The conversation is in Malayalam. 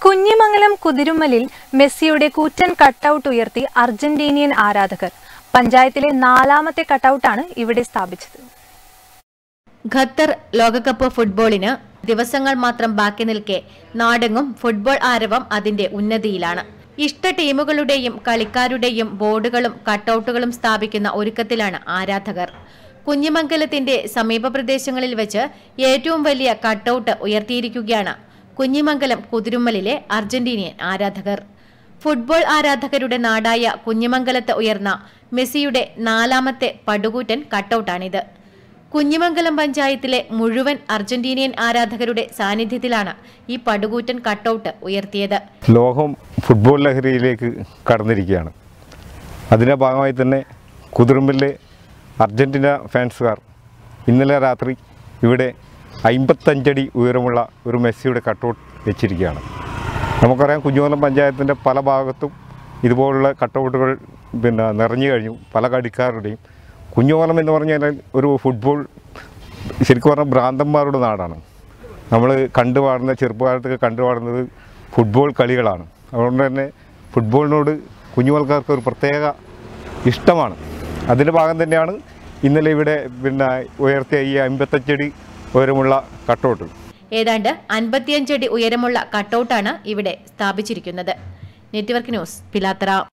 കുഞ്ഞിമംഗലം കുതിരുമ്മലിൽ മെസ്സിയുടെ കൂറ്റൻ കട്ടൗട്ട് ഉയർത്തി അർജന്റീനിയൻ ആരാധകർ പഞ്ചായത്തിലെ നാലാമത്തെ കട്ടൗട്ടാണ് ഇവിടെ സ്ഥാപിച്ചത് ഖത്തർ ലോകകപ്പ് ഫുട്ബോളിന് ദിവസങ്ങൾ മാത്രം ബാക്കി നിൽക്കെ നാടെങ്ങും ഫുട്ബോൾ ആരവം അതിന്റെ ഉന്നതിയിലാണ് ഇഷ്ട ടീമുകളുടെയും കളിക്കാരുടെയും ബോർഡുകളും കട്ടൌട്ടുകളും സ്ഥാപിക്കുന്ന ഒരുക്കത്തിലാണ് ആരാധകർ കുഞ്ഞിമംഗലത്തിന്റെ സമീപ പ്രദേശങ്ങളിൽ വെച്ച് ഏറ്റവും വലിയ കട്ടൌട്ട് ഉയർത്തിയിരിക്കുകയാണ് കുഞ്ഞിമംഗലം കുതിരുമ്മലിലെ അർജന്റീനിയൻ ആരാധകർ ഫുട്ബോൾ ആരാധകരുടെ നാടായ കുഞ്ഞിമംഗലത്ത് ഉയർന്ന മെസ്സിയുടെ നാലാമത്തെ പടുകൂറ്റൻ കട്ടൌട്ടാണിത് കുഞ്ഞിമംഗലം പഞ്ചായത്തിലെ മുഴുവൻ അർജന്റീനിയൻ ആരാധകരുടെ സാന്നിധ്യത്തിലാണ് ഈ പടുകൂറ്റൻ കട്ടൗട്ട് ഉയർത്തിയത് ലോകം ഫുട്ബോൾ ലഹരിയിലേക്ക് കടന്നിരിക്കുകയാണ് അതിൻ്റെ ഭാഗമായി തന്നെ കുതിർമ്പിലെ അർജൻറ്റീന ഫാൻസുകാർ ഇന്നലെ രാത്രി ഇവിടെ അമ്പത്തഞ്ചടി ഉയരമുള്ള ഒരു മെസ്സിയുടെ കട്ടൗട്ട് വെച്ചിരിക്കുകയാണ് നമുക്കറിയാം കുഞ്ഞുമലം പഞ്ചായത്തിൻ്റെ പല ഭാഗത്തും ഇതുപോലുള്ള കട്ടൗട്ടുകൾ പിന്നെ നിറഞ്ഞു കഴിഞ്ഞു പല കളിക്കാരുടെയും കുഞ്ഞുമലം എന്ന് പറഞ്ഞാൽ ഒരു ഫുട്ബോൾ ശരിക്കും പറഞ്ഞാൽ ഭ്രാന്തന്മാരുടെ നാടാണ് നമ്മൾ കണ്ടു പാടുന്ന ചെറുപ്പകാലത്തൊക്കെ കണ്ടു പാടുന്നത് ഫുട്ബോൾ കളികളാണ് അതുകൊണ്ട് തന്നെ ഫുട്ബോളിനോട് കുഞ്ഞുമൽക്കാർക്ക് ഒരു പ്രത്യേക ഇഷ്ടമാണ് അതിൻ്റെ ഭാഗം തന്നെയാണ് ഇന്നലെ ഇവിടെ പിന്നെ ഉയർത്തിയ ഈ അമ്പത്തഞ്ചടി ഉയരമുള്ള കട്ടൗട്ട് ഏതാണ്ട് അൻപത്തിയഞ്ചടി ഉയരമുള്ള കട്ടൗട്ടാണ് ഇവിടെ സ്ഥാപിച്ചിരിക്കുന്നത് നെറ്റ്വർക്ക് ന്യൂസ് പിലാത്തറ